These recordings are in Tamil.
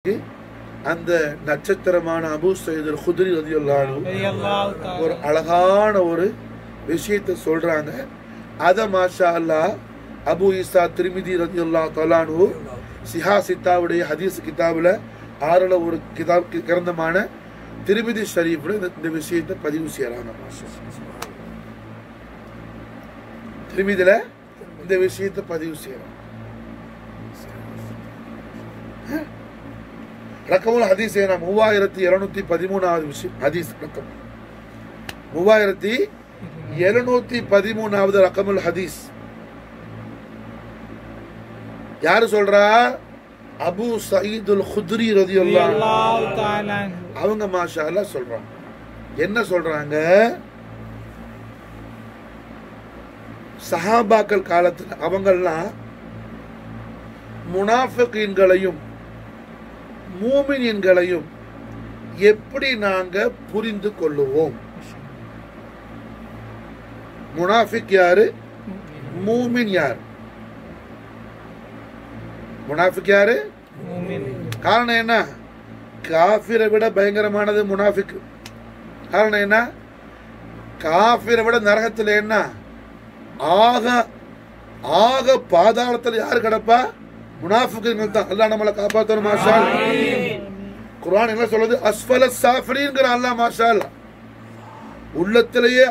அந்த நட்சத்திரமான அபு சைதுல் குதிரி ரதியுல்லானு ரலியல்லாஹு தஆலா. ஒரு அழகான ஒரு விஷயத்தை சொல்றாங்க அத மாஷா அல்லாஹ் அபு ஈசா திருமிதி ரதியுல்லா தொலானு சிஹா சித்தாவுடைய ஹதீஸ் கிதாபுல ஆறுல ஒரு கிதாப் கி- கிரந்தமான திருமிதி ஷரீஃப்ல இந்த- இந்த விஷயத்தை பதிவு செய்யறாங்க மாஷா அல்லாஹ். திருமிதில இந்த விஷயத்தை பதிவு செய்யறாங்க ரக்கமுல் ஹதீஸ் ஏனா மூவாயிரத்தி இருநூத்தி பதிமூணாவது விஷயம் ஹதீஸ் ரக்கம் மூவாயிரத்தி எழுநூத்தி பதிமூணாவது ரக்கமுல் ஹதீஸ் யாரு சொல்றா அபு சயீதுல் குத்ரி ரதியுல்லாஹு ரலியல்லாஹு தஆலா அன்ஹு. அவங்க மாஷா அல்லாஹ் சொல்றாங்க என்ன சொல்றாங்க சஹாபாக்கள் காலத்துல அவங்கெல்லாம் முனாஃபிகீன்களையும் மூமினியன்களையும் எப்படி நாங்க புரிந்து கொள்ளுவோம் முனாஃபிக் யாரு மூமின் யார் முனாஃபிக் யாரு மூமின். காரணம் என்ன காஃபிரை விட பயங்கரமானது முனாஃபிக் காரணம் என்ன காஃபிரை விட நரகத்தில் என்ன ஆக ஆக பாதாளத்தில் யார் கிடப்பா முனாஃபிக்குகள் தான் அல்லாஹ் நம்மளை காப்பாற்றணும் மாஷா குர்ஆன் என்ன சொல்லுது அஸ்ஃபல சாஃபிரின்ங்கிற அல்லாஹ் மாஷா அல்லாஹ். உள்ளத்திலேயே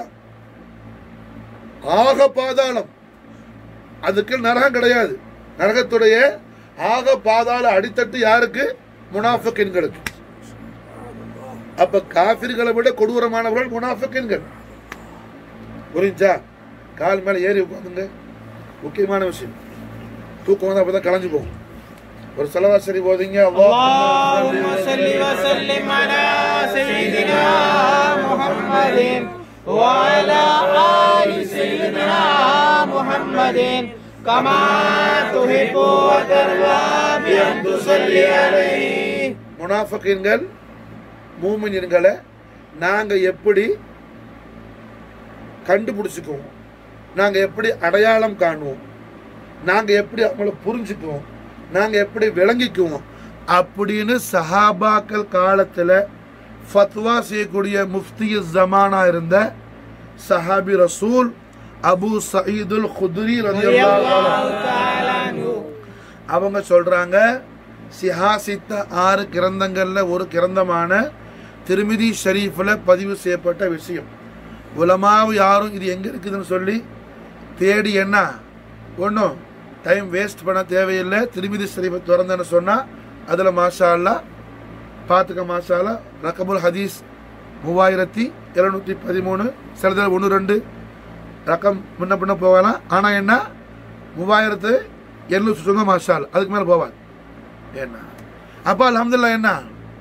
ஆக பாதாளம் அதுக்கு நரகம் கிடையாது நரகத்துடைய ஆக பாதாள அடித்தட்டு யாருக்கு முனாஃபிக்கின்களுக்கு அப்ப காபிர்களை விட கொடூரமானவர்கள் முனாஃபிக்கின்கள் புரிஞ்சா கால் மேல ஏறி உட்காந்துங்க முக்கியமான விஷயம் தூக்கம் வந்து அப்பதான் கலைஞ்சு போகும் ஒரு செலவா சரி போதீங்க اللهم صل وسلم على سيدنا محمد وعلى آل سيدنا محمد كما تحب وترضى بأن تصلي عليه முனாஃபிக்கின்கள் மூமின்களை நாங்க எப்படி கண்டுபிடிச்சுக்குவோம் நாங்க எப்படி அடையாளம் காணுவோம் நாங்க எப்படி அவங்கள புரிஞ்சுக்குவோம் நாங்க எப்படி விளங்கிக்குவோம் அப்படின்னு சஹாபாக்கள் காலத்துல ஃபத்வா செய்யக்கூடிய முஃப்தி ஜமானா இருந்த சஹாபி ரசூல் அபு சயீதுல் குதுரி ரலியல்லாஹு அன்ஹு الله تعالى عنه அவங்க சொல்றாங்க சிஹாசித்த ஆறு கிரந்தங்கள்ல ஒரு கிரந்தமான திருமிதி ஷரீஃப்ல பதிவு செய்யப்பட்ட விஷயம் உலமாவு யாரும் இது எங்க இருக்குதுன்னு சொல்லி தேடி என்ன ஒன்றும் டைம் வேஸ்ட் பண்ண தேவையில்லை திருமிதி ஷரீஃபை திறந்தேன்னு சொன்னா அதுல மாஷா அல்லா பார்த்துக்க மாஷா அல்லா ரகமுல் ஹதீஸ் மூவாயிரத்தி எழுநூத்தி பதிமூணு சிலதில் ஒன்று ரெண்டு ரகம் முன்ன பின்ன போகலாம் ஆனா என்ன மூவாயிரத்து எழுநூற்றி சொங்க மாஷால் அதுக்கு மேல போவாது என்ன அப்பா அல்ஹம்துலில்லாஹ் என்ன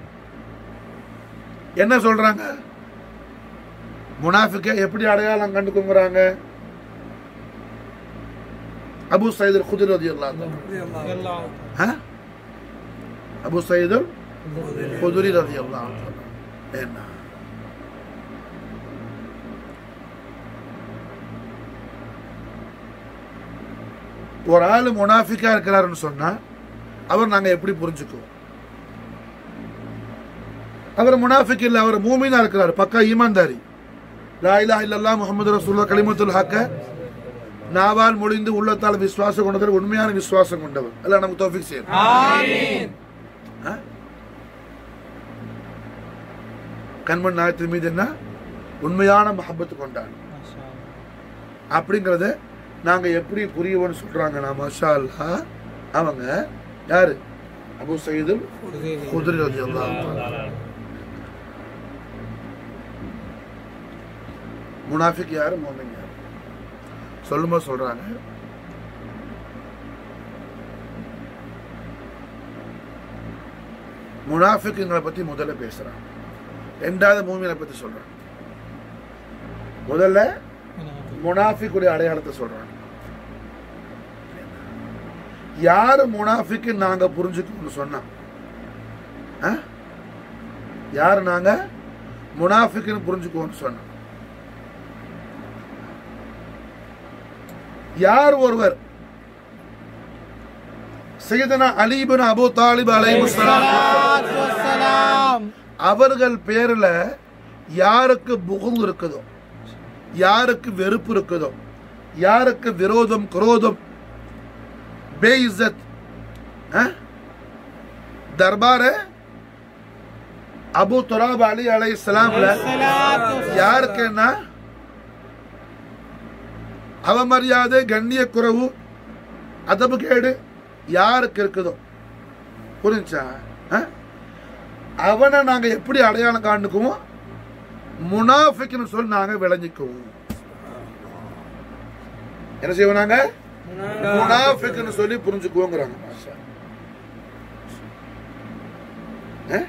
என்ன சொல்றாங்க முனாஃபிக்க எப்படி அடையாளம் கண்டுக்குங்கிறாங்க அபு சயீதுல் குதிர் ரலியல்லாஹு அன்ஹு. الله ஆ? அபு சயீதுல் குதிரி ரலியல்லாஹு அன்ஹு. என்ன ஒரு ஆள் முனாஃபிக்கா இருக்கிறாருன்னு சொன்னா அவர் நாங்க எப்படி புரிஞ்சுக்குவோம் அவர் முனாஃபிக் இல்ல அவர் மூமினா இருக்கிறார் பக்கா ஈமான்தாரி லா இலாஹ இல்லல்லாஹ் முஹம்மது ரசூலுல்லாஹ் கலிமத்துல் ஹக்க நாவால் மொழிந்து உள்ளத்தால் விசுவாசம் கொண்டவர் உண்மையான விசுவாசம் கொண்டவர் எல்லாம் நமக்கு தௌஃபீக் செய்யணும் آمين ஆ? கண்மண் நாயத்தின் மீது என்ன உண்மையான மஹப்பத்து கொண்டான் ما شاء الله அப்படிங்கறத நாங்க எப்படி புரியவோன்னு சொல்றாங்கன்னா மஷா அல்லாஹ் அவங்க யாரு அபு சயீதுல் குதிரை ரலியல்லாஹு தஆலா. முனாஃபிக் யாரு மோமின் யாரு சொல்லும்போது சொல்றாங்க முனாஃபிக்குங்களை பத்தி முதல்ல பேசுறாங்க ரெண்டாவது மூமினை பத்தி சொல்றாங்க முதல்ல முனாஃபிக்குடைய அடையாளத்தை சொல்றாங்க யாரு முனாஃபிக்கு நாங்க புரிஞ்சுக்கணும்னு சொன்னா ஆ? யாரு நாங்க முனாஃபிக்குன்னு புரிஞ்சுக்குவோம்னு சொன்னோம் யார் ஒருவர் சையதனா அலிபின் அபு தாலிப் அலைஹிஸ்ஸலாம் الصلاة والسلام அவர்கள் பேர்ல யாருக்கு புகுல் இருக்குதோ யாருக்கு வெறுப்பு இருக்குதோ யாருக்கு விரோதம் குரோதம் பேஇஸ்ஸத் அஹ்? தர்பார அபு துராப் அலி அலை இஸ்லாம்ல الصلاة والسلام யாருக்குன்னா அவமரியாதை கண்ணிய குறைவு அதபு கேடு யாருக்கு இருக்குதோ புரிஞ்சா அஹ்? அவனை நாங்க எப்படி அடையாளம் காண்டுக்குவோம் முனாஃபிக்னு சொல்லி நாங்க விளங்கிக்குவோம் என்ன செய்வோம் நாங்க முனாஃபிக்னு சொல்லி புரிஞ்சுக்குவோங்கிறாங்க மாஷா. அஹ்?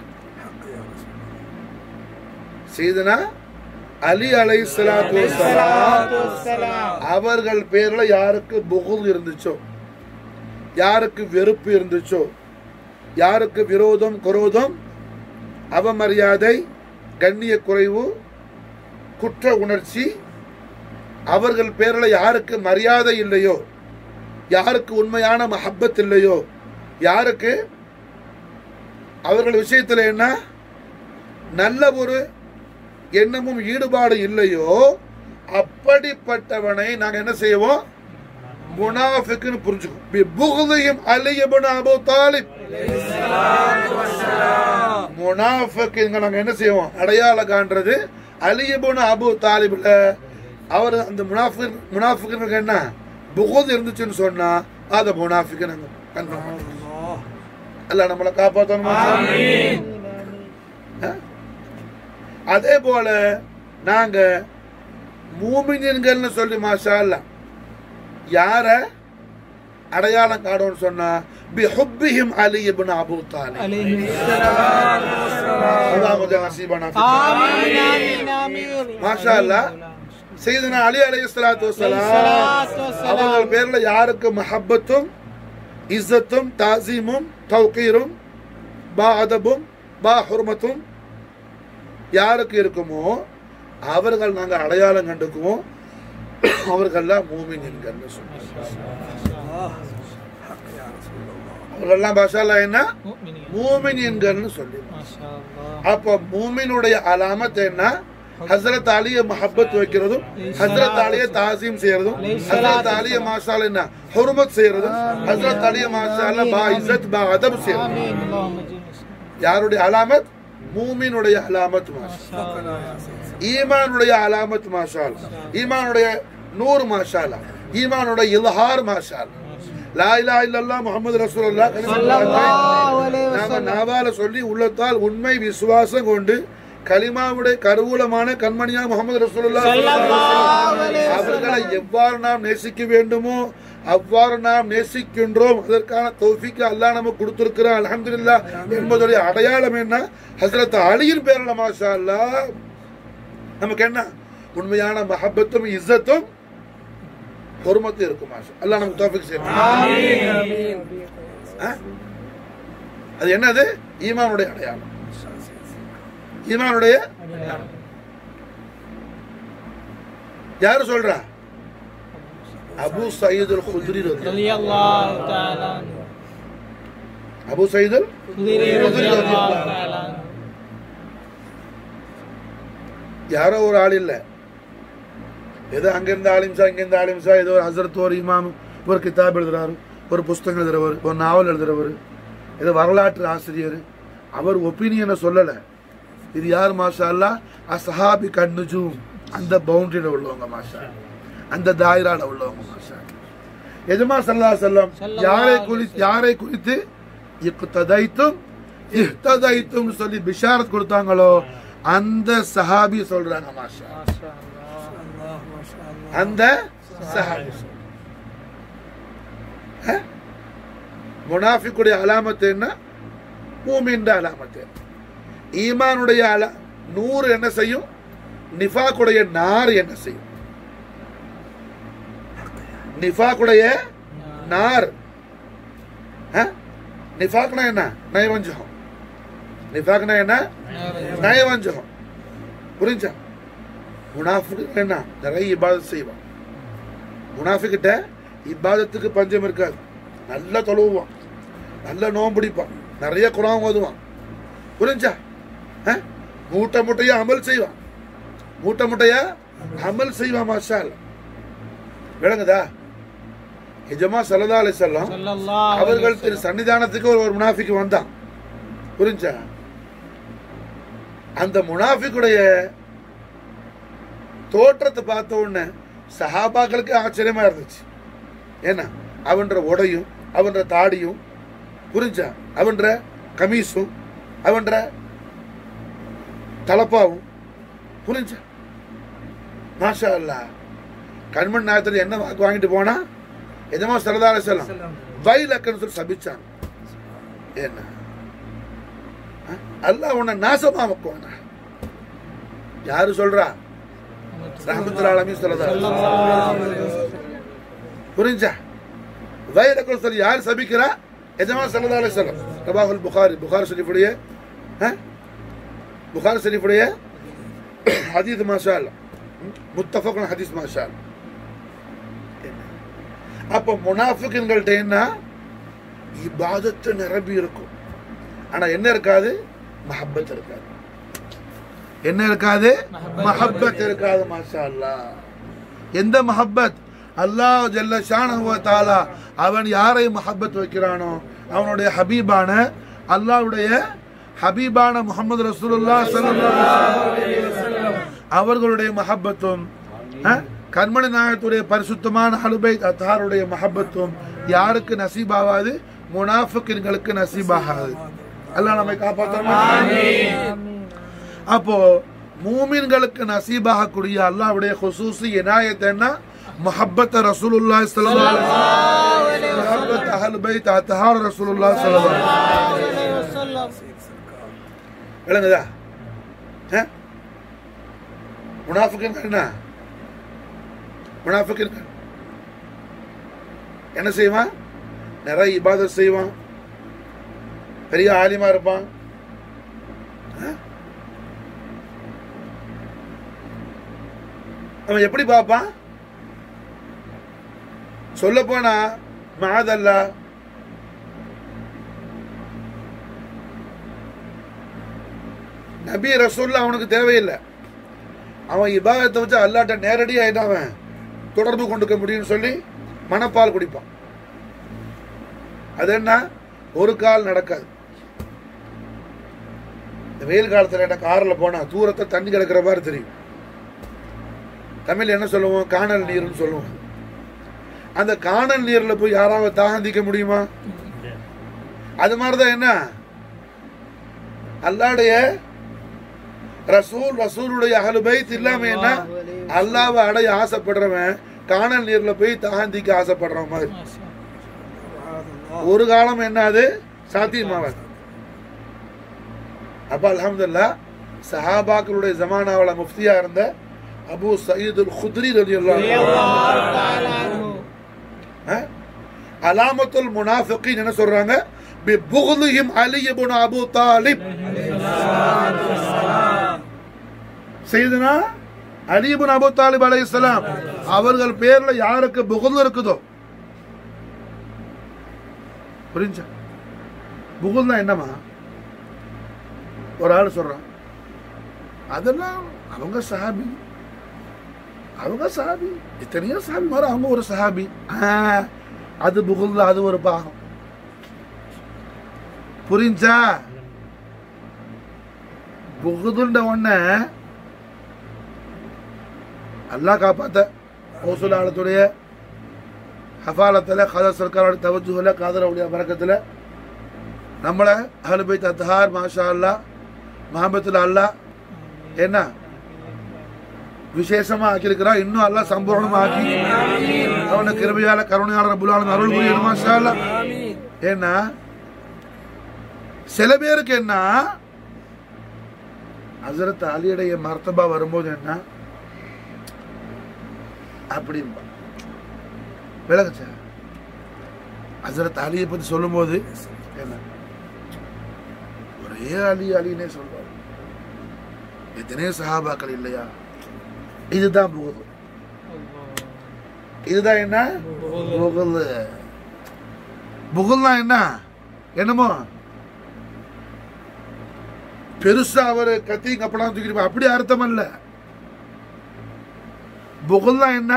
சீதனா அலி அலை சலாத்து الصلاة والسلام அவர்கள் பேர்ல யாருக்கு புகுல் இருந்துச்சோ யாருக்கு வெறுப்பு இருந்துச்சோ யாருக்கு விரோதம் குரோதம் அவமரியாதை கண்ணிய குறைவு குற்ற உணர்ச்சி அவர்கள் பேர்ல யாருக்கு மரியாதை இல்லையோ யாருக்கு உண்மையான மஹப்பத் இல்லையோ யாருக்கு அவர்கள் விஷயத்துல என்ன நல்ல ஒரு எண்ணமும் ஈடுபாடு இல்லையோ அப்படிப்பட்டவனை நாங்க என்ன செய்வோம் முனாஃபிக்னு புரிஞ்சுக்கோம் பி புகுதையும் அலியபுன் அபு தாலிப் முனாஃபிக்குங்க நாங்க என்ன செய்வோம் அடையாளம் காண்றது அலியபுன் அபு தாலிப்ல அவர் அந்த முனாஃபிக் முனாஃபிக்கு என்ன புகுது இருந்துச்சுன்னு சொன்னா அத முனாஃபிக்கு நாங்க கன்ஃபார்ம் பண்ணிக்கிறோம் அல்ல நம்மளை காப்பாற்றணுமா ஆ? அதே போல நாங்க மூமினியன்கள்னு சொல்லி மாஷா அல்ல யார அடையாளம் காணும்னு சொன்னா பி ஹுப்பிஹிம் அலி இப்னு அபூ தாலிப் عليه السلام அல்லாஹ் கொஞ்சம் நசீபானா آمين آمين آمين மாஷா அல்லாஹ் சையதுனா அலி அலைஹிஸ்ஸலாத்து வஸலாம் الصلاة والسلام அவர்கள் பேர்ல யாருக்கு மஹப்பத்தும் இஸ்ஸத்தும் தாசீமும் தௌகீரும் பா அதபும் பா ஹுர்மத்தும் யாருக்கு இருக்குமோ அவர்கள் நாங்க அடையாளம் கண்டுக்குவோம் அவர்கள்லாம் மூமின்கள்னு சொல்லுவோம் அவர்கள்லாம் பாஷாலா என்ன مؤمنين மூமின்கள்னு சொல்லி ما شاء الله அப்ப மூமினுடைய அலாமத் என்ன ஹசரத் அலிய மஹப்பத் வைக்கிறதும் ஹசரத் அலிய தாசீம் செய்யறதும் ஹசரத் அலிய மாஷால் என்ன ஹுர்மத் செய்யறதும் ஹசரத் அலிய மாஷால பா இஸ்ஸத் பா அதப் செய்யறதும் آمين اللهم اجعلنا யாருடைய அலாமத் மூமினுடைய அலாமத் மாஷா ما شاء الله ஈமானுடைய அலாமத் மாஷால் ஈமானுடைய நூறு மாஷாலா ஈமானுடைய இல்ஹார் மாஷால் லா இலாஹ இல்லல்லாஹ் முஹம்மது ரசூலுல்லாஹ் ஸல்லல்லாஹு அலைஹி நாம வஸல்லம். நாவால சொல்லி உள்ளத்தால் உண்மை விசுவாசம் கொண்டு கலிமாவுடைய கருவூலமான கண்மணியா முகமது ரசூலுல்லாஹ் ஸல்லல்லாஹு அலைஹி வஸல்லம். அவர்களை எவ்வாறு நாம் நேசிக்க வேண்டுமோ அவ்வாறு நாம் நேசிக்கின்றோம் அதற்கான தௌஃபீக்கு அல்லாஹ் நமக்கு கொடுத்திருக்கிறான் அல்ஹம்துலில்லாஹ் என்பதுடைய அடையாளம் என்ன ஹஸ்ரத் அலியின் பேரில் மாஷா அல்லாஹ் நமக்கு என்ன உண்மையான மஹப்பத்தும் இஸ்ஸத்தும் பொறுமத்தும் இருக்கும் மாஷா அல்லாஹ் நமக்கு தௌஃபீக் செய்யணும் ஆ? அது என்னது ஈமானுடைய அடையாளம் ஈமானுடைய யாரு சொல்றா அபு சயீதுல் குத்ரி ரதி رضي الله تعالى عنه அபு சயீதுல் خدري رضي الله تعالى عنه யாரோ ஒரு ஆள் இல்ல ஏதோ அங்கிருந்த ஆலிம்சா இங்கிருந்த ஆலிம்சா ஏதோ ஒரு ஹசரத் ஒரு இமாம் ஒரு கிதாப் எழுதுறாரு ஒரு புஸ்தகம் எழுதுறவர் ஒரு நாவல் எழுதுறவர் ஏதோ வரலாற்று ஆசிரியர் அவர் ஒப்பீனியனை சொல்லல இது யார் மாஷா அல்லா அசஹாபி கண்ணுஜூம் அந்த பவுண்டரியில உள்ளவங்க மாஷா அந்த தாயிரால உள்ளவங்க மாஷா எஜமா சல்லா செல்லம் யாரை குறித்து யாரை குறித்து இக்ததைத்தும் இஹ்ததைத்தும் சொல்லி பிஷாரத் கொடுத்தாங்களோ அந்த சஹாபி சொல்றாங்க மாஷா ما شاء الله அந்த சஹாபி சொல்றாங்க. அஹ்? முனாஃபிக்குடைய அலாமத்து என்ன மூமின்ற அலாமத்து என்ன? ஈமானுடைய அல நூறு என்ன செய்யும் நிஃபாக்குடைய நார் என்ன செய்யும் நிஃபாக்குடைய நார் அஹ்? நிஃபாக்னா என்ன நயவஞ்சகம் நிஃபாக்னா என்ன நயவஞ்சகம் புரிஞ்சா முனாஃபிக் என்ன நிறைய இபாதத் செய்வான் முனாஃபிக்கிட்ட இபாதத்துக்கு பஞ்சம் இருக்காது நல்லா தொழுவான் நல்ல நோம்பு பிடிப்பான் நிறைய குரான் ஓதுவான் புரிஞ்சா ஆ? மூட்டை மூட்டையா அமல் செய்வான் மூட்டை மூட்டையா அமல் செய்வான் மாஷா அல்லாஹ். விளங்குதா எஜமா சல்லா அலி செல்லம் ஸல்லல்லாஹு அலைஹி அவர்கள் திரு வஸல்லம். சன்னிதானத்துக்கு ஒரு ஒரு முனாஃபிக்கு வந்தான் புரிஞ்சா அந்த முனாஃபிக்குடைய தோற்றத்தை பார்த்த உடனே சஹாபாக்களுக்கு ஆச்சரியமா இருந்துச்சு ஏன்னா அவன்ற உடையும் அவன்ற தாடியும் புரிஞ்சா அவன்ற கமீஸும் அவன்ற தலப்பாவும் புரிஞ்சா மாஷா அல்லாஹ் கண்மண் நாயத்தில் என்ன வாக்கு வாங்கிட்டு போனா எஜமா சரதார செல்லம் வைலக்கன்னு சொல்லி சபிச்சாங்க என்ன ஆ? அல்லாஹ் உன்னை நாசமா வைக்குவானா யாரு சொல்றா ரஹமத்துல் ஆலமீன் சொல்லதா புரிஞ்சா வைலக்கன்னு சொல்லி யார் சபிக்கிறா எஜமா சல்லா அலி சொல்லம் ரபாகுல் புகாரி புகார் ஷரீஃபுடைய ஆ? புகார் ஷரீஃபுடைய ஹதீஸ் மாஷா அல்லா முத்தஃபகுன் ஹதீஸ் மாஷா அல்லா அப்ப முனாஃபிக்குங்கள்ட்ட என்ன இபாதத்து நிரம்பி இருக்கும் ஆனா என்ன இருக்காது மஹப்பத் இருக்காது என்ன இருக்காது மஹப்பத் இருக்காது மாஷா அல்லாஹ் எந்த மஹப்பத் அல்லாஹ் ஜல்ல ஷானஹு வ தஆலா அவன் யாரை மஹப்பத் வைக்கிறானோ அவனுடைய ஹபீபான அல்லாஹ்வுடைய ஹபீபான முஹம்மது ரசூலுல்லாஹ் ஸல்லல்லாஹு அலைஹி வஸல்லம் அவர்களுடைய மஹப்பத்தும் அஹ், கண்மணி நாயகத்துடைய பரிசுத்தமான அலுபை அத்தாருடைய மஹப்பத்தும் யாருக்கு நசீபாகாது முனாஃபிக்கின்களுக்கு நசீபாகாது அல்லாஹ் நம்மை காப்பாற்றமா அப்போ மூமின்களுக்கு நசீபாகக்கூடிய அல்லாஹ்வுடைய குசூசி இனாயத் என்ன முஹப்பத் ரசூலுல்லாஹி ஸல்லல்லாஹு அலைஹி வஸல்லம் முஹப்பத் அஹ்ல் பைத் அத்ஹார் ரசூலுல்லாஹி ஸல்லல்லாஹு அலைஹி வஸல்லம் அலைஹி வஸல்லம். விளங்குதா ஆ? முனாஃபிக்குன்னு என்ன முனாஃபிக்குன்னு என்ன செய்வான் நிறைய இபாதத் செய்வான் பெரிய ஆலிமா இருப்பான் ஆ? அவன் எப்படி பார்ப்பான் சொல்ல போனா மாதல்லா நபி ரசூல்லா அவனுக்கு தேவையில்லை அவன் இபாதத்தை வச்சு அல்லாட்ட நேரடியாக என்ன அவன் தொடர்பு கொண்டுக்க முடியும்னு சொல்லி மனப்பால் குடிப்பான் அது என்ன ஒரு கால் நடக்காது இந்த வெயில் காலத்தில் என்ன காரில் போனா தூரத்தை தண்ணி கிடக்கிற மாதிரி தெரியும் தமிழ் என்ன சொல்லுவோம் காணல் நீர்னு சொல்லுவோம் அந்த காணல் நீர்ல போய் யாராவது தாகந்திக்க முடியுமா அது மாதிரிதான் என்ன அல்லாடைய ரசூல் ரசூலுடைய அகலுபைத் இல்லாம என்ன அல்லாவை அடைய ஆசைப்படுறவன் காணல் நீர்ல போய் தாகந்திக்க ஆசைப்படுறவன் மாதிரி ஒரு காலம் என்ன அது சாத்தியமாவாது அப்ப அல்ஹம்துலில்லாஹ் சஹாபாக்களுடைய ஜமானாவில் முஃப்தியா இருந்த அபு சயீதுல் குத்ரி ரலியல்லாஹு ரலியல்லாஹு தஆலா அன்ஹு. அன்ஹு அலாமத்துல் முனாஃபிகீன் என்ன சொல்றாங்க பிபுகுலிஹிம் அலி இப்னு அபூ தாலிப் செய்தனா அலி இப்னு அபூ தாலிப் அலைஹிஸ்ஸலாம் அவர்கள் பேர்ல யாருக்கு புகுல் இருக்குதோ புரிஞ்சா புகுல்னா என்னமா ஒரு ஆள் சொல்றான் அதெல்லாம் அவங்க சஹாபி அவங்க சஹாபி எத்தனையோ சஹாபி மாதிரி அவங்க ஒரு சஹாபி ஆ, அது புகுல்ல அது ஒரு பாகம் புரிஞ்சா புகுதுன்ற ஒன்ன அல்லாஹ் காப்பாத்த ஓசுல ஆளத்துடைய ஹஃபாலத்தில் கதர் சர்க்காரோட தவஜுல காதரவுடைய பறக்கத்தில் நம்மளை அஹலுபை தத்ஹார் மாஷா அல்லா மஹபத்தில் அல்லாஹ் என்ன விசேஷமா ஆக்கியிருக்கிறான் இன்னும் அல்லாஹ் சம்பூர்ணமா ஆக்கி அவன கிருபையால கருணையாளர் ரபுல்லாலும் அருள் புரியணும் மாஷா அல்லாஹ் ஏன்னா சில பேருக்கு என்ன ஹசரத் அலியுடைய மர்த்தபா வரும்போது என்ன அப்படின்பா விளங்குச்சா ஹசரத் அலியை பத்தி சொல்லும்போது என்ன ஒரே அலி அலினே சொல்றாரு எத்தனையோ சஹாபாக்கள் இல்லையா இதுதான் புகழ் இதுதான் என்ன புகழ் புகழ்னா என்ன என்னமோ பெருசா அவர் கத்தி கப்பலாம் தூக்கிட்டு போய் அப்படி அர்த்தம் அல்ல புகழ்னா என்ன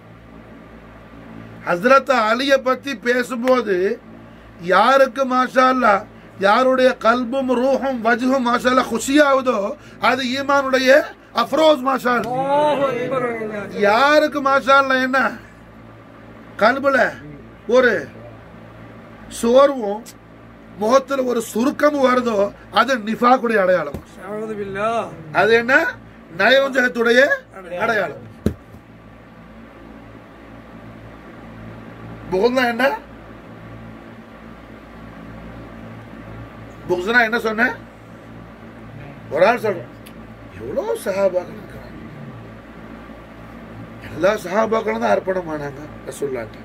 ஹஸ்ரத் அலிய பத்தி பேசும்போது யாருக்கு மாஷா அல்லாஹ் யாருடைய கல்பும் ரூஹும் வஜ்ஹும் மாஷா அல்லாஹ் குஷியாகுதோ அது ஈமானுடைய அஃப்ரோஸ் மாஷா அல்லாஹ். யாருக்கு மாஷா அல்லாஹ் என்ன கல்புல ஒரு சோர்வும் முகத்துல ஒரு சுருக்கமும் வருதோ அது நிஃபாக்குடைய அடையாளம் أعوذ بالله அது என்ன நயவஞ்சகத்துடைய அடையாளம் புகழ்னா என்ன புகழ்னா என்ன சொன்ன ஒரு ஆள் சொல்றேன் எவ்வளவு சஹாபாக்கள் இருக்கிறாங்க எல்லா சஹாபாக்களும் தான் அர்ப்பணமானாங்க ரசூல்லாட்ட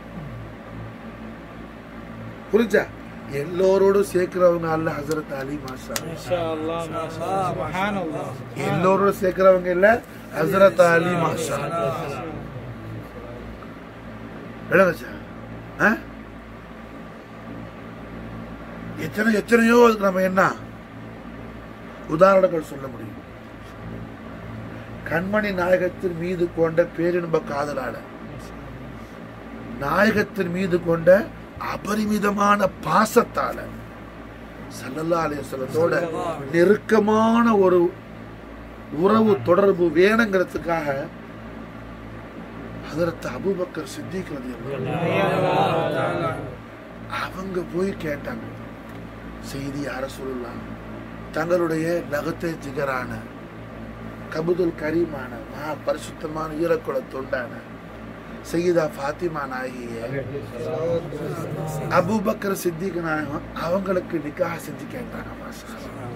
புரிஞ்சா எல்லோரோடும் சேர்க்கிறவங்க அல்ல ஹசரத் அலி மாஷா ما شاء الله ما شاء الله سبحان الله எல்லோரும் சேர்க்கிறவங்க இல்ல ஹசரத் அலி மாஷா விளங்குச்சா ஆ? எத்தனை எத்தனையோ அதுக்கு நம்ம என்ன உதாரணங்கள் சொல்ல முடியும் கண்மணி நாயகத்தின் மீது கொண்ட பேரின்ப காதலாளர் நாயகத்தின் மீது கொண்ட அபரிமிதமான பாசத்தால சல்லல்லா அலையத்தோட நெருக்கமான ஒரு உறவு தொடர்பு வேணுங்கிறதுக்காக அதற்கு அபூபக்கர் சித்திக் ரலியல்லாஹு அன்ஹு அவங்க போய் கேட்டாங்க செய்தி யார சொல்லலாம் தங்களுடைய நகத்தை ஜிகரான கபுதுல் கரீமான மகா பரிசுத்தமான ஈரக்குல தொண்டான சையீதா ஃபாத்திமா நாயகிய அபூபக்கர் சித்திக் நாயகம் அவங்களுக்கு நிக்காக செஞ்சு கேட்டாங்க மாஷா அல்லாஹ்.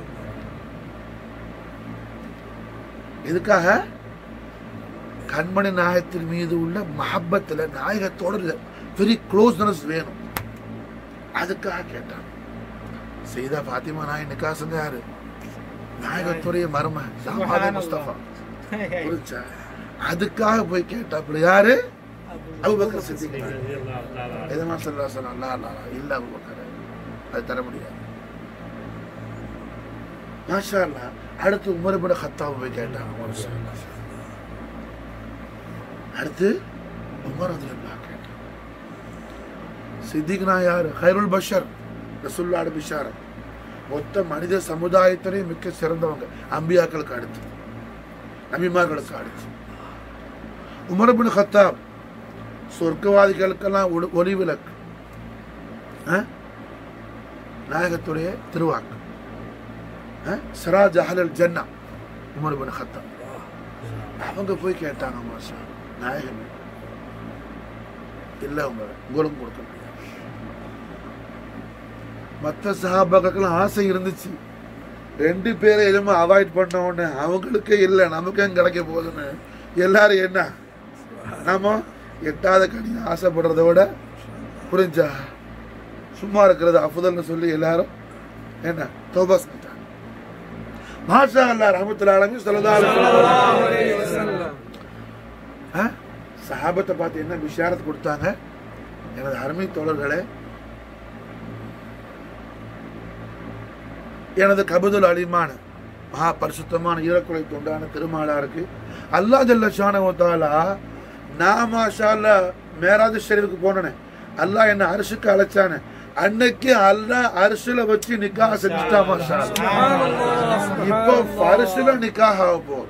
எதுக்காக கண்மணி நாயகத்தின் மீது உள்ள மஹப்பத்துல நாயகத்தோட வெரி க்ளோஸ்னஸ் வேணும் அதுக்காக கேட்டான் செய்தா ஃபாத்திமா நாயக் நிக்கா செஞ்ச யாரு நாயகத்துடைய மர்ம தாமாத முஸ்தபா புரிச்சா அதுக்காக போய் கேட்டாப்புல யாரு அபுபக்கர் சித்திக் எதமா சொல்லா சொன்னா அல்லா அல்லா இல்ல அபுபக்கர் அது தர முடியாது மாஷா அல்லா அடுத்து உமர் இப்னு கத்தாப் போய் கேட்டாங்க உமர் ஸல்லல்லாஹு அலைஹி வஸல்லம். அடுத்து உமர் ரலியல்லாஹு கேட்டாங்க சித்திக்னா யார் ஹைருல் பஷர் ரசூல்லாடு பிஷாரத் மொத்த மனித சமுதாயத்திலையும் மிக்க சிறந்தவங்க அம்பியாக்களுக்கு அடுத்து நபிமார்களுக்கு அடுத்து உமர் இப்னு கத்தாப் சொர்க்கவாதிகளுக்கெல்லாம் ஒளி- ஒளி விளக்கு ஆ? நாயகத்துடைய திருவாக்கு ஆ? சிராஜ் அஹலல் ஜன்னா உமர் இப்னு கத்தாப் அவங்க போய் கேட்டாங்க மாஷா நாயகமே இல்ல உங்க உங்களுக்கு கொடுக்க முடியாது மற்ற சஹாபாக்களுக்கெல்லாம் ஆசை இருந்துச்சு ரெண்டு பேரை எதுவுமே அவாய்ட் பண்ண உடனே அவங்களுக்கே இல்லை நமக்கும் கிடைக்க போகுதுன்னு எல்லாரும் என்ன நாம எட்டாத கனி ஆசைப்படுறத விட புரிஞ்சா சும்மா இருக்கிறது அஃபுதல்னு சொல்லி எல்லாரும் என்ன தோபா செஞ்சாங்க மாஷா அல்லா ரஹமத்துல் ஆலமீன் ஸல்லல்லாஹு அலைஹி வஸல்லம் ஆ? சஹாபத்தை பார்த்து என்ன பிஷாரத் கொடுத்தாங்க எனது அருமை தோழர்களே எனது கபதுல் அலிமான மகா பரிசுத்தமான ஈரக்குலை தொண்டான திருமாலாருக்கு அல்லா ஜல்ல ஷானவத்தாலா நான் மாஷா அல்லா மேராஜ் ஷெரீஃபுக்கு போனேன் அல்லாஹ் என்ன அரிசுக்கு அழைச்சானே அன்னைக்கு அல்லாஹ் அரிசில வச்சு நிக்காக செஞ்சுட்டா மாஷா அல்லாஹ். இப்போ பரிசுல நிக்காக ஆக போகுது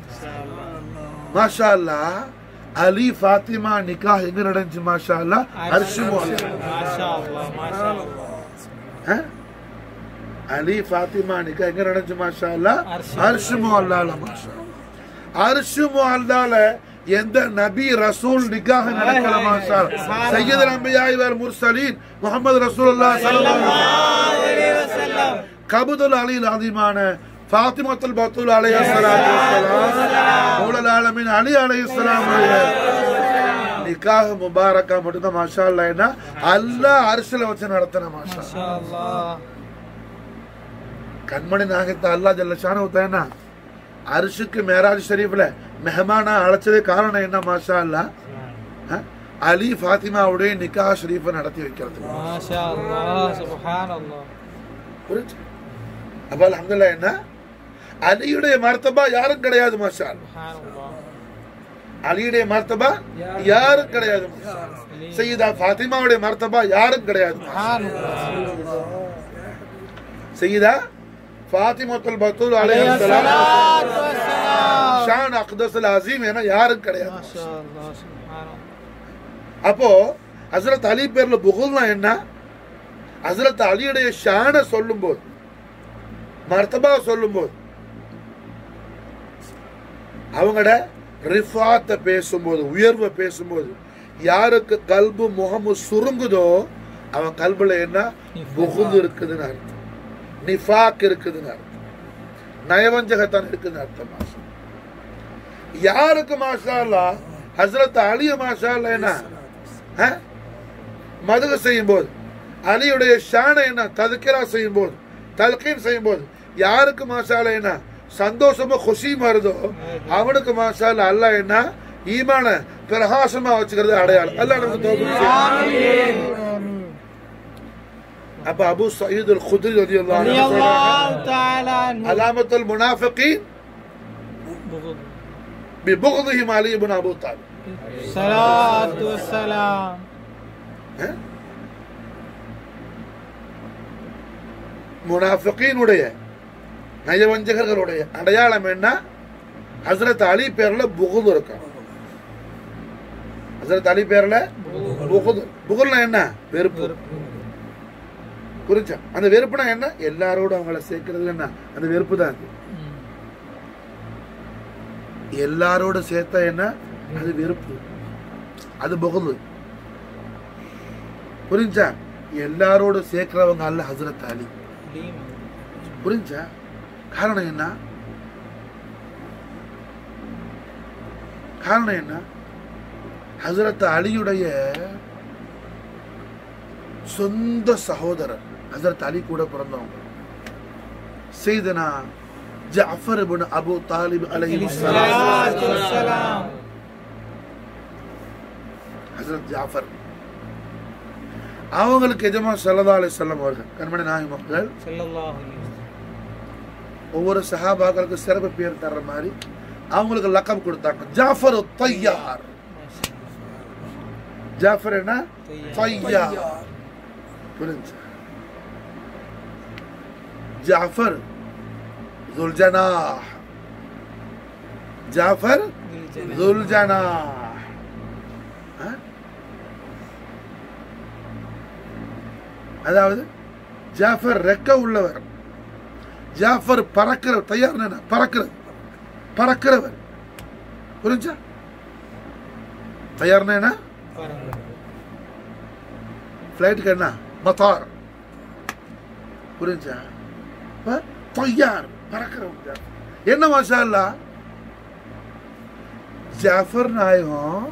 மாஷா அல்லா அலி ஃபாத்திமா நிக்காஹ் எங்க நடந்துச்சு மாஷா அல்லா அரிசி மோல்ல. ما شاء الله ما شاء الله ஆ? அலி ஃபாத்திமா நிக்காஹ் எங்க நடந்துச்சு மாஷா அல்லா அரிசி. அரிசி மோல்லால மாஷா அரிசி மோல்லால எந்த நபி ரசூல் நிக்காஹ் நடக்கல மாஷா அல்லாஹ். சையதுல் அன்பியாய் வல் முர்சலீன் முஹம்மது ரசூலுல்லாஹ் ஸல்லல்லாஹு அலைஹி வஸல்லம் கபுதுல் அலில் அதிமான ஃபாத்திமத்துல் பத்துல் அலைஹி ஸலாத்து வஸலாம் மௌலல் ஆலமீன் அலி அலைஹி ஸலாம் நிக்காஹ் முபாரக்கா மட்டும்தான் மாஷா அல்லாஹ் என்ன அல்லாஹ் அரிசில வச்சு நடத்தின மாஷா ما شاء الله கண்மணி நாகத்தை அல்லா ஜல்லஷான என்ன அரிசுக்கு மேராஜ் ஷரீஃப்ல மெஹமானா அழைச்சதே காரணம் என்ன மாஷா அல்லா ஆ? அலி ஃபாத்திமாவுடைய நிக்கா ஷரீஃபை நடத்தி வைக்கிறது ما شاء الله سبحان الله புரிஞ்சு அப்ப அல்ஹம்துலில்லாஹ் என்ன அலியுடைய மர்த்தபா யாரும் கிடையாது மாஷா அல்லாஹ். سبحان الله அலியுடைய மர்த்தபா யாரும் கிடையாது சையதா ஃபாத்திமாவுடைய மர்த்தபா யாரும் கிடையாது سبحان الله சையதா ஃபாத்திமத்துல் பத்தூல் عليه அலைஹிஸ்ஸலாம் الصلاة والسلام ஷான் அக்தஸுல் அசீம் என யாரும் கிடையாது ما شاء الله سبحان الله அப்போ ஹசரத் அலி பேர்ல புகழ்னா என்ன ஹசரத் அலியுடைய ஷானை சொல்லும்போது மர்த்தபா சொல்லும்போது அவங்களோட ரிஃபாத்தை பேசும்போது உயர்வை பேசும்போது யாருக்கு கல்பு முகமு சுருங்குதோ அவன் கல்புல என்ன புகுந்து இருக்குதுன்னு அர்த்தம் நிஃபாக் இருக்குதுன்னு அர்த்தம் நயவஞ்சகத்தான் இருக்குதுன்னு அர்த்தம் மாஷா யாருக்கு மாஷா அல்லா ஹசரத் அலிய மாஷா அல்லா என்ன ஆ? மதுக செய்யும் போது அலியுடைய ஷானை என்ன ததுக்கிரா செய்யும் போது தல்கீன் செய்யும் போது யாருக்கு மாஷால என்ன சந்தோஷமா குஷியும் வருதோ அவனுக்கு மாஷால அல்லாஹ் என்ன ஈமான பிரகாசமா வச்சுக்கிறது அடையாளம் அல்லாஹ் நமக்கு தௌஃபீக் செய்யணும். அப்ப அபு சயீத் அல் குத்ரி ரலியல்லாஹு رضي அன்ஹு சொல்றாங்க, الله تعالى عنه அலாமத்துல் முனாஃபிகீன் بغض பிபுக்திஹிம் அலி இப்னு அபூ தாலிப் الصلاة والسلام முனாஃபிகீனுடைய நயவஞ்சகர்களுடைய அடையாளம் என்ன ஹசரத் அலி பேர்ல புகுது இருக்கும் ஹசரத் அலி பேர்ல புகுது புகுல்னா என்ன வெறுப்பு புரிஞ்சா அந்த வெறுப்புனா என்ன எல்லாரோட அவங்கள சேர்க்கறது என்ன அந்த வெறுப்பு தான் அது எல்லாரோட சேர்த்தா என்ன அது வெறுப்பு அது புகுது புரிஞ்சா எல்லாரோட சேர்க்கிறவங்க அல்ல ஹசரத் அலி حليم புரிஞ்சா காரணம் என்ன காரணம் என்ன ஹசரத் அலியுடைய சொந்த சகோதரர் ஹசரத் அலி கூட பிறந்தவங்க செய்தனா ஜாஃபர் இப்னு அபு தாலிப் அலைஹி الصلاة والسلام ஹசரத் ஜாஃபர் அவங்களுக்கு எஜமா சல்லா அலிசல்லம் அவர்கள் கண்மணி நாயகம் அவர்கள் صلى الله عليه وسلم ஒவ்வொரு சஹாபாக்களுக்கு சிறப்பு பேர் தர்ற மாதிரி அவங்களுக்கு லக்கம் கொடுத்தாங்க ஜாஃபர் தையார் ما شاء الله ஜாஃபர் என்ன طيار. தையார் புரிஞ்சு ஜாஃபர் துல்ஜனாஹ் ஜாஃபர் بالجنة. துல்ஜனாஹ் ஆ? அதாவது ஜாஃபர் ரெக்க உள்ளவர் ஜாஃபர் பறக்கிறவர் தயார் என்ன பறக்கிறது பறக்கிறவர் புரிஞ்சா தயார்னா என்ன فرق. ஃப்ளைட்டுக்கு என்ன மத்தார் புரிஞ்சா அஹ், தயார் பறக்கிறவங்க ஜாஃபர். என்ன மாஷா அல்லா ஜாஃபர் நாயகம்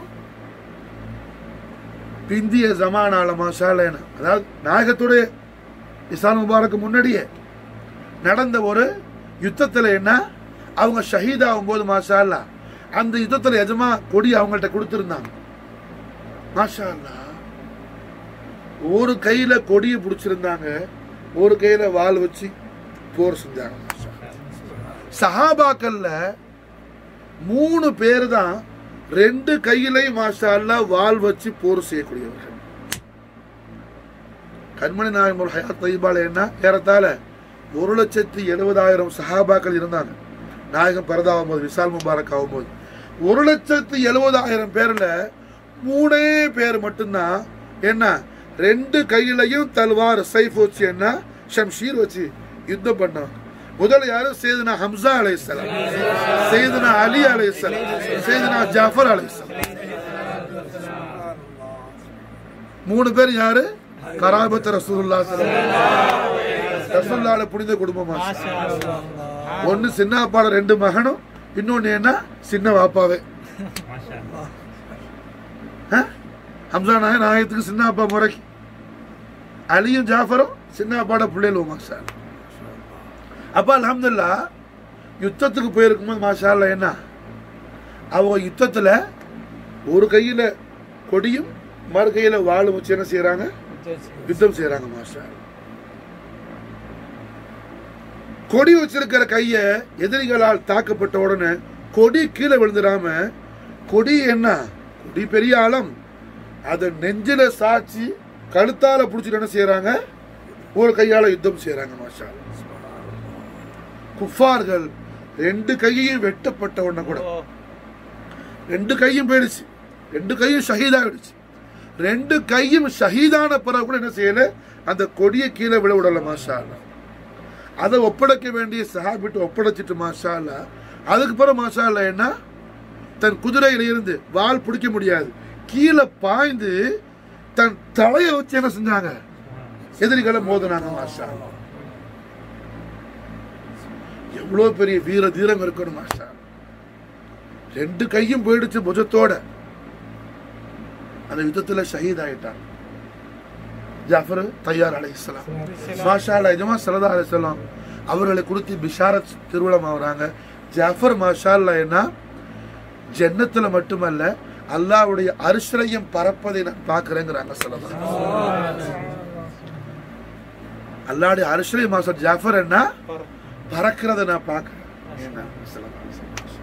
பிந்திய ஜமானால மாஷா அல்லா என்ன அதாவது நாயகத்துடைய இஸ்லாம் முபாரக்கு முன்னாடியே நடந்த ஒரு யுத்தத்துல என்ன அவங்க ஷஹீத் ஆகும்போது மாஷா அல்லா அந்த யுத்தத்துல எஜமா கொடி அவங்கள்ட்ட கொடுத்திருந்தாங்க மாஷா அல்லா ஒரு கையில கொடியை பிடிச்சிருந்தாங்க ஒரு கையில வாள் வச்சு போர் செஞ்சாங்க மாஷா அல்லாஹ். சஹாபாக்கள்ல மூணு பேர் தான் ரெண்டு கையிலையும் மாஷா அல்லா வாள் வச்சு போர் செய்யக்கூடியவர்கள் கண்மணி நாயகம் ஹயாத் தைபால என்ன ஏறத்தாழ ஒரு லட்சத்தி எழுபதாயிரம் சஹாபாக்கள் இருந்தாங்க நாயகம் பரதாகும் போது விசால் முபாரக் ஆகும்போது ஒரு லட்சத்தி எழுபதாயிரம் பேர்ல மூணே பேர் மட்டும்தான் என்ன ரெண்டு கையிலையும் தல்வார் சைஃப் வச்சு என்ன ஷம்ஷீர் வச்சு யுத்தம் பண்ணாங்க முதல்ல யாரு சேதுனா ஹம்சா அலைஹிஸ்ஸலாம் சேதுனா அலி அலைஹிஸ்ஸலாம் சேதுனா ஜாஃபர் அலைஹிஸ்ஸலாம் மூணு பேர் யாரு கராபத் ரசூலுல்லா ரசூல்லால புனித குடும்பமா ما شاء الله ஒன்னு சின்ன அப்பாட ரெண்டு மகனும் இன்னொன்னு என்ன சின்ன வாப்பாவே ஆ? ஹம்சா நாயன் நாயகத்துக்கு சின்ன அப்பா முறைக்கு அலியும் ஜாஃபரும் சின்ன அப்பாட பிள்ளைகள் மாஷா அல்லாஹ். அப்ப அல்ஹம்துலில்லா யுத்தத்துக்கு போயிருக்கும்போது மாஷா அல்லாஹ் என்ன அவங்க யுத்தத்துல ஒரு கையில கொடியும் மறுகையில வாள் வச்சு என்ன செய்யறாங்க யுத்தம் செய்யறாங்க மாஸ்டர் கொடி வச்சிருக்கிற கைய எதிரிகளால் தாக்கப்பட்ட உடனே கொடி கீழே விழுந்துடாம கொடி என்ன கொடி பெரிய ஆழம் அதை நெஞ்சில சாச்சி கழுத்தால புடிச்சிட்டு என்ன செய்யறாங்க ஒரு கையால யுத்தம் செய்யறாங்க மாஷா குஃபார்கள் ரெண்டு கையையும் வெட்டப்பட்ட உடனே கூட ரெண்டு கையும் போயிடுச்சு ரெண்டு கையும் ஷஹீதாயிடுச்சு ரெண்டு கையும் ஷஹீதான பிறகு கூட என்ன செய்யல அந்த கொடியை கீழே விழ விடல மாஷா அல்லாஹ். அதை ஒப்படைக்க வேண்டிய சஹாபிட்டு ஒப்படைச்சிட்டு மாஷா அல்லாஹ். அதுக்கு பிறகு மாஷா அல்லாஹ் என்ன தன் குதிரையில இருந்து வால் பிடிக்க முடியாது கீழே பாய்ந்து தன் தலையை வச்சு என்ன செஞ்சாங்க எதிரிகளை மோதினாங்க மாஷா அல்லாஹ். எவ்வளவு பெரிய வீர தீரம் இருக்கணும் மாஷா ரெண்டு கையும் போயிடுச்சு புஜத்தோட அந்த யுத்தத்துல ஷஹீத் ஆயிட்டான் ஜாஃபர் தையார் அலை இஸ்லாம் மாஷா அல்லா இஜமா சல்லா அலிஸ்லாம் அவர்களை குறித்து பிஷாரத் திருவிழம் ஆகுறாங்க ஜாஃபர் மாஷா அல்லா என்ன ஜன்னத்துல மட்டுமல்ல அல்லாஹ்வுடைய அரிசிலையும் பறப்பதை நான் பார்க்கிறேங்கிறாங்க சொல்லலாம் அல்லாவுடைய அரிசிலை மாஸ்டர் ஜாஃபர் என்ன பறக்கிறத நான் பார்க்கிறேன் என்ன ஸல்லல்லாஹு அலைஹி வஸல்லம்.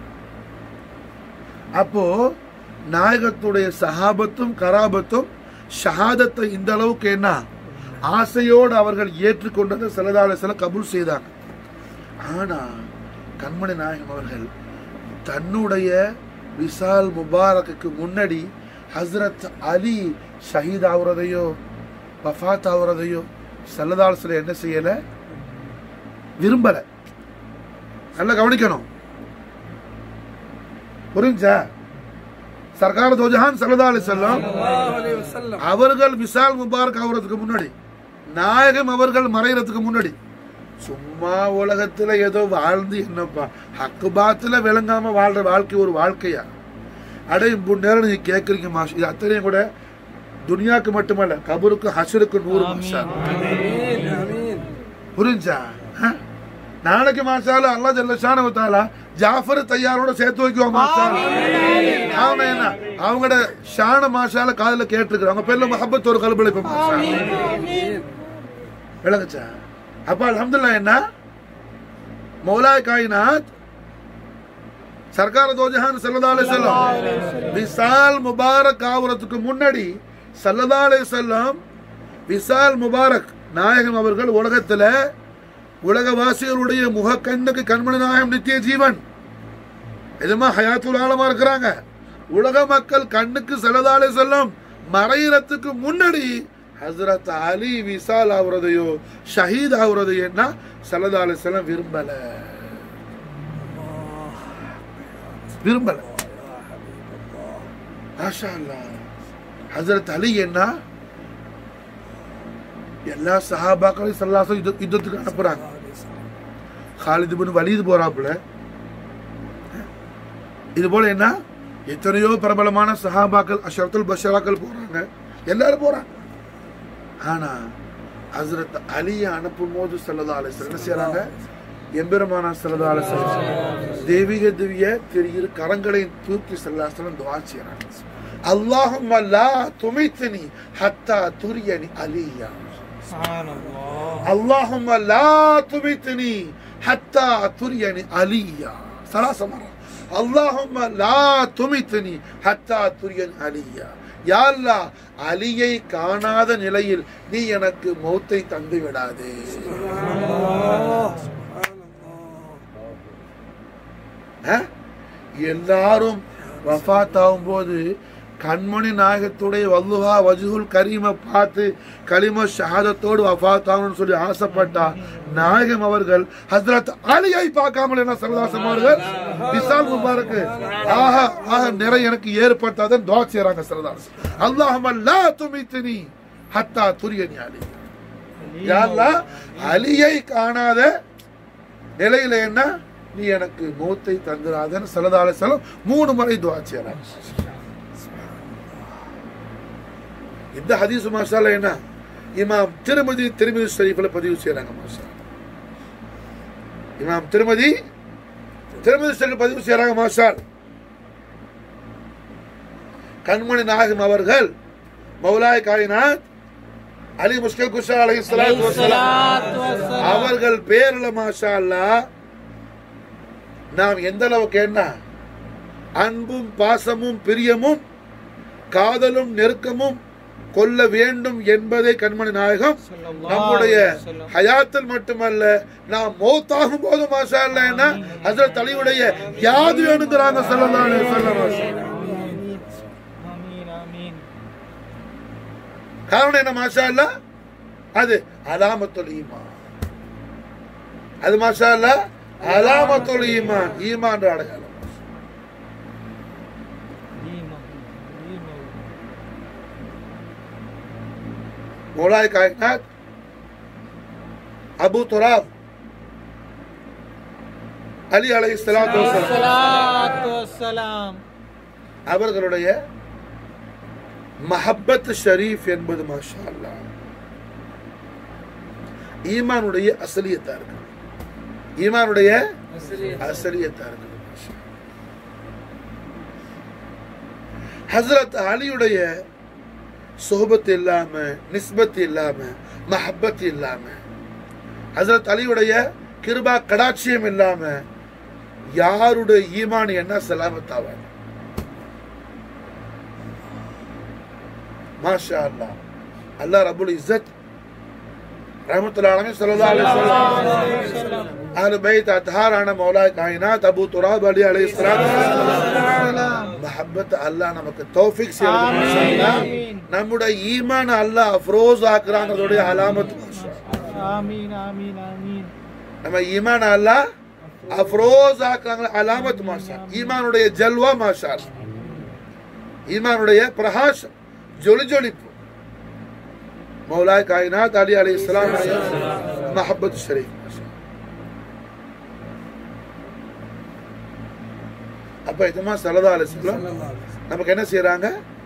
அப்போ நாயகத்துடைய சஹாபத்தும் கராபத்தும் ஷஹாதத்தை இந்த அளவுக்கு என்ன ஆசையோடு அவர்கள் ஏற்றுக்கொண்டதை சிலதால சில கபூல் செய்தாங்க ஆனா கண்மணி நாயகம் அவர்கள் தன்னுடைய விசால் முபாரக்குக்கு முன்னாடி ஹஸ்ரத் அலி ஷஹீத் ஆகுறதையோ வஃபாத் ஆகுறதையோ சல்லதால் சில என்ன செய்யல விரும்பல நல்லா கவனிக்கணும் புரிஞ்சா சர்க்கார் தோஜஹான் சல்லா அலி செல்லம் அவர்கள் விசால் முபாரக் ஆகுறதுக்கு முன்னாடி நாயகம் அவர்கள் மறைகிறதுக்கு முன்னாடி சும்மா உலகத்துல ஏதோ வாழ்ந்து என்னப்பா ஹக்கு பாத்துல விளங்காம வாழ்ற வாழ்க்கை ஒரு வாழ்க்கையா அடே இப்போ நேரம் நீங்க கேக்குறீங்க மாஷ் இது அத்தனையும் கூட துனியாக்கு மட்டுமல்ல கபருக்கு ஹசருக்கு நூறு மாஷா புரிஞ்சா ஆ? நாளைக்கு மாசால அல்லா ஜல்லஷான தாலா ஜாஃபர் தையாரோட சேர்த்து வைக்குவாங்க மாஷால அவன என்ன அவங்களோட ஷான மாஷால காதுல கேட்டிருக்கிறாங்க அவங்க பேர்ல மஹப்பத் ஒரு கல்புல இப்ப மாஷா விளங்குச்சா அப்ப அல்ஹம்துலில்லாஹ் என்ன மௌலாய் காயினாத் சர்க்கார் தோஜஹான் சல்லல்லாஹு அலைஹி வஸல்லம் விசால் முபாரக் ஆவறதுக்கு முன்னாடி சல்லல்லாஹு அலைஹி வஸல்லம் விசால் முபாரக் நாயகம் அவர்கள் உலகத்துல உலகவாசிகளுடைய முக கண்ணுக்கு கண்மணி நாயகம் நித்திய ஜீவன் எதுமா ஹயாத்துல் ஆலமா இருக்கிறாங்க உலக மக்கள் கண்ணுக்கு செல்லதாலே செல்லும் மறையிறதுக்கு முன்னாடி ஹசரத் அலி விசால் ஆகுறதையோ ஷஹீத் ஆகுறதையோ என்ன செல்லதாலே செல்லம் விரும்பல விரும்பல மாஷா அல்லாஹ். ஹசரத் அலி என்ன எல்லா சஹாபாக்களையும் சல்லாசம் யுத்தத்துக்கு அனுப்புறாங்க ஹாலிது பின் வலீது போறாப்புல இது போல என்ன எத்தனையோ பிரபலமான சஹாபாக்கள் அஷரத்துல் பஷராக்கள் போறாங்க எல்லாரும் போறாங்க ஆனா ஹசரத் அலியை அனுப்பும் போது சல்லதா அலிஸ்லாம் என்ன செய்யறாங்க எம்பெருமானா சல்லதா அலிஸ்லாம் தெய்வீக திவ்ய திரு இரு கரங்களை தூக்கி சல்லாஸ்லாம் துவா செய்யறாங்க அல்லாஹும் லா துமித்னி ஹத்தா துரியனி அலியா اللهم لا تمتني حتى تريني عليا ثلاث مرات اللهم لا تمتني حتى تريني عليا யா அல்லாஹ் அலியை காணாத நிலையில் நீ எனக்கு மௌத்தை தந்து விடாதே அஹ்? எல்லாரும் வஃபாத் ஆகும்போது கண்மணி நாயகத்துடைய வல்லுஹா வஜுகுல் கரீமை பார்த்து கலிம ஷஹாதத்தோடு வஃபாத் ஆகணும்னு சொல்லி ஆசைப்பட்டா நாயகம் அவர்கள் ஹஸ்ரத் அலியை பார்க்காமல் என்ன சரதாசம் அவர்கள் விசால் முபாரக் ஆஹா ஆஹா நிறை எனக்கு ஏற்பட்டாதான் துவா செய்றாங்க சரதாஸ் அல்லாஹ் லா துமித்னி ஹத்தா துரியனி அலி யா அல்லாஹ், அலியை காணாத நிலையில என்ன நீ எனக்கு மூத்தை தந்துடாதன்னு சலதால செலம் மூணு முறை துவா செய்யறாங்க இந்த ஹதீஸ் மாஷால என்ன இமாம் திருமதி திருமதி ஷரீஃப்ல பதிவு செய்யறாங்க மாஷா இமாம் திருமதி திருமதி ஷரீஃப் பதிவு செய்யறாங்க மாஷால் கண்மணி நாயகம் அவர்கள் மௌலாய் காயினாத் அலி முஸ்கில் குஷா அலை அலைஹிஸ்ஸலாத்து வஸ்ஸலாம். அவர்கள் பேர்ல மாஷா அல்லாஹ் நாம் எந்த அளவுக்கு என்ன அன்பும் பாசமும் பிரியமும் காதலும் நெருக்கமும் கொள்ள வேண்டும் என்பதை கண்மணி நாயகம் ஸல்லல்லாஹு நம்முடைய அலைஹி வஸல்லம். ஹயாத்தில் மட்டுமல்ல நாம் மௌத்தாகும் போது மாஷா அல்லாஹ் என்ன ஹசரத் அலியுடைய யாது வேணுங்கிறாங்க ஸல்லல்லாஹு அலைஹி வஸல்லம் ஆமீன் ஆமீன் காரணம் என்ன மாஷா அல்லா அது அலாமத்துல் ஈமான் அது மாஷா அல்லா அலாமத்துல் ஈமான் ஈமான் அடையாளம் ஈமான் ஈமான் மௌலாய் காயினாத் அபு துராப் அலி அலை சலாத்து ஸலாத்து வஸ்ஸலாம். அவர்களுடைய மஹப்பத் ஷரீஃப் என்பது மாஷா அல்லா ஈமானுடைய அசலியத்தா இருக்கு ஈமானுடைய அசலியத்தா இருக்குது மாஷா. ஹஸ்ரத் அலியுடைய சொஹபத் இல்லாம நிஸ்பத் இல்லாம மஹப்பத் இல்லாம ஹஸ்ரத் அலியுடைய கிருபா கடாட்சியம் இல்லாம யாருடைய ஈமான் என்ன சலாமத்தாவாங்க மாஷா அல்லாஹ் அல்லாஹ் ரபுல் இஸ்ஸத் ரஹமத்துல்லாஹி அலைஹி ஸல்லல்லாஹு அலைஹி வஸல்லம் அஹ்ல பைத் அத்ஹாரான மௌலாய் காயினாத் அபூ துராப் அலி அலைஹி ஸலாத்து மஹப்பத் அல்லாஹ் நமக்கு தௌஃபீக் செய்யறது மாஷா அல்லாஹ் ஆமீன். நம்முடைய ஈமான் அல்லாஹ் அஃப்ரோஸ் ஆக்குறாங்கிறதுடைய அலாமத் மாஷா அல்லாஹ். ஆமீன் ஆமீன் ஆமீன் நம்ம ஈமான் அல்லாஹ் அஃப்ரோஸ் ஆக்குறாங்க அலாமத் மாஷா ஈமானுடைய ஜல்வா மாஷா அல்லாஹ். ஈமானுடைய பிரகாசம் ஜொலி ஜொலிப்பு மௌலாய் காயினாத் அலி அலி இஸ்லாம் மஹப்பத் ஷரீஃப் மாஷா. அப்ப இதுமா சல்லா அலிஸ்லாம் நமக்கு என்ன செய்யறாங்க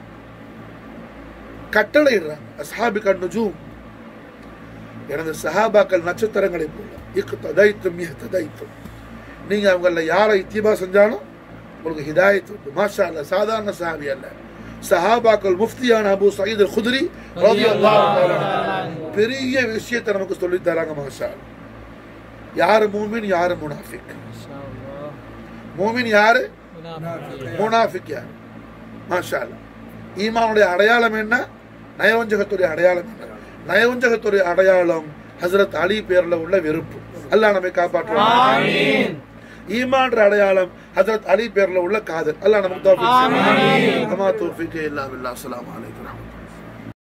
கட்டளை இடுறாங்க அஸ்ஹாபி கண்ணுஜூம் எனது சஹாபாக்கள் நட்சத்திரங்களை போல இக்ததைத்தும் இஹ்ததைத்தும் நீங்க அவங்கள யாரை இத்திபா செஞ்சாலும் உங்களுக்கு ஹிதாயத் உண்டு மாஷா அல்ல சாதாரண சஹாபி அல்ல சஹாபாக்கள் முஃப்தியான அபு சயீத் அல் குத்ரி ரலியல்லாஹு தஆலா அன்ஹு. பெரிய விஷயத்தை நமக்கு சொல்லி தராங்க மாஷா அல்லாஹ். யாரு மூமின் யாரு முனாஃபிக் இன்ஷா அல்லாஹ் மூமின் யாரு முனாஃபிக் முனாஃபிக் யார் மாஷா அல்லாஹ். ஈமானுடைய அடையாளம் என்ன நயவஞ்சகத்துடைய அடையாளம் என்ன நயவஞ்சகத்துடைய அடையாளம் ஹசரத் அலி பேர்ல உள்ள வெறுப்பு அல்லாஹ் நம்மை காப்பாற்றுவான் ஈமான்ற அடையாளம் ஹசரத் அலி பேர்ல உள்ள காதல் அல்லாஹ் நமக்கு தௌஃபீக் செய்வான். அமா தௌஃபீக் இல்லா பில்லாஹ் அஸ்ஸலாமு அலைக்கும்